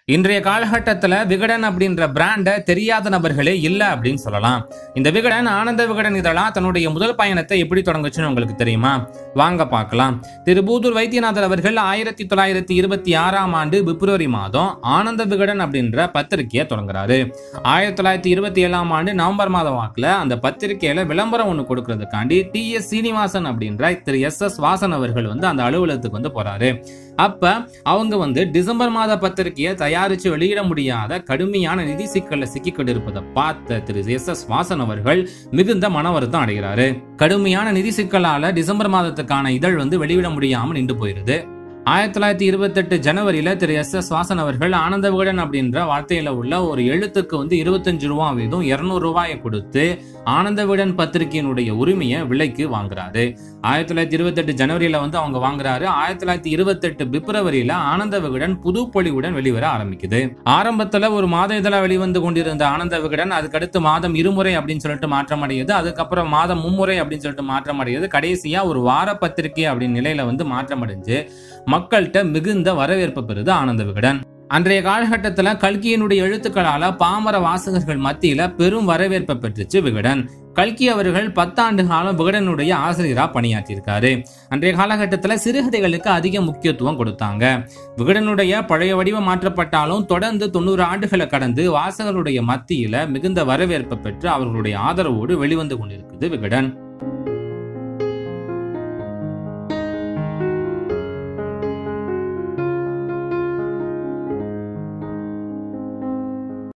இன்றைய காலகட்டத்துல விகடன் அப்படின்ற பிராண்ட தெரியாத நபர்களே இல்ல அப்படின்னு சொல்லலாம் இந்த விகடன் ஆனந்த விகடன் இதழா தன்னுடைய முதல் பயணத்தை எப்படி தொடங்குச்சுன்னு உங்களுக்கு தெரியுமா வாங்க பார்க்கலாம் திரு பூதூர் வைத்தியநாதர் அவர்கள் ஆயிரத்தி தொள்ளாயிரத்தி இருபத்தி ஆறாம் ஆண்டு பிப்ரவரி மாதம் ஆனந்த விகடன் அப்படின்ற பத்திரிகையை தொடங்குறாரு ஆயிரத்தி தொள்ளாயிரத்தி இருபத்தி ஏழாம் ஆண்டு நவம்பர் மாதம் வாக்குல அந்த பத்திரிகையில விளம்பரம் ஒண்ணு கொடுக்கறதுக்காண்டி டி எஸ் சீனிவாசன் அப்படின்ற திரு எஸ் எஸ் வாசன் அவர்கள் வந்து அந்த அலுவலகத்துக்கு வந்து போறாரு அப்ப அவங்க வந்து டிசம்பர் மாத பத்திரிகையை தயாரிச்சு வெளியிட முடியாத கடுமையான நிதி சிக்கல்ல சிக்கிக் கொண்டிருப்பதை பார்த்த திரு எஸ் எஸ் வாசன் அவர்கள் மிகுந்த மன வருத்தம் அடைகிறாரு கடுமையான நிதி சிக்கலால டிசம்பர் மாதத்துக்கான இதழ் வந்து வெளியிட முடியாம நின்று போயிருது ஆயிரத்தி தொள்ளாயிரத்தி இருபத்தெட்டு ஜனவரியில திரு எஸ் எஸ் வாசன் அவர்கள் ஆனந்த விகடன் அப்படின்ற வார்த்தையில உள்ள ஒரு எழுத்துக்கு வந்து இருபத்தஞ்சு ரூபா வீதம் இருநூறு ரூபாயை கொடுத்து ஆனந்த விகடன் பத்திரிகையினுடைய உரிமையை விலைக்கு வாங்குறாரு ஆயிரத்தி தொள்ளாயிரத்தி இருபத்தெட்டு ஜனவரியில வந்து அவங்க வாங்குறாரு ஆயிரத்தி தொள்ளாயிரத்தி இருபத்தெட்டு பிப்ரவரியில ஆனந்த விகடன் புது பொலிவுடன் வெளிவர ஆரம்பிக்குது ஆரம்பத்துல ஒரு மாத இதழா வெளிவந்து கொண்டிருந்த ஆனந்த விகடன் அதுக்கடுத்து மாதம் இருமுறை அப்படின்னு சொல்லிட்டு மாற்றம் அடையுது அதுக்கப்புறம் மாதம் மும்முறை அப்படின்னு சொல்லிட்டு மாற்றம் அடையுது கடைசியா ஒரு வார பத்திரிகை அப்படின்னு நிலையில வந்து மாற்றம் அடைஞ்சு மக்கள்கிட்ட மிகுந்த வரவேற்பு பெறுது ஆனந்த விகடன் அன்றைய காலகட்டத்துல கல்கியினுடைய எழுத்துக்களால பாமர வாசகர்கள் மத்தியில பெரும் வரவேற்பை பெற்றுச்சு விகடன் கல்கி அவர்கள் பத்தாண்டு காலம் விகடனுடைய ஆசிரியரா பணியாற்றியிருக்காரு அன்றைய காலகட்டத்தில் சிறுகதைகளுக்கு அதிக முக்கியத்துவம் கொடுத்தாங்க விகடனுடைய பழைய வடிவம் மாற்றப்பட்டாலும் தொடர்ந்து தொண்ணூறு ஆண்டுகளை கடந்து வாசகர்களுடைய மத்தியில மிகுந்த வரவேற்பை பெற்று அவர்களுடைய ஆதரவோடு வெளிவந்து கொண்டிருக்குது விகடன்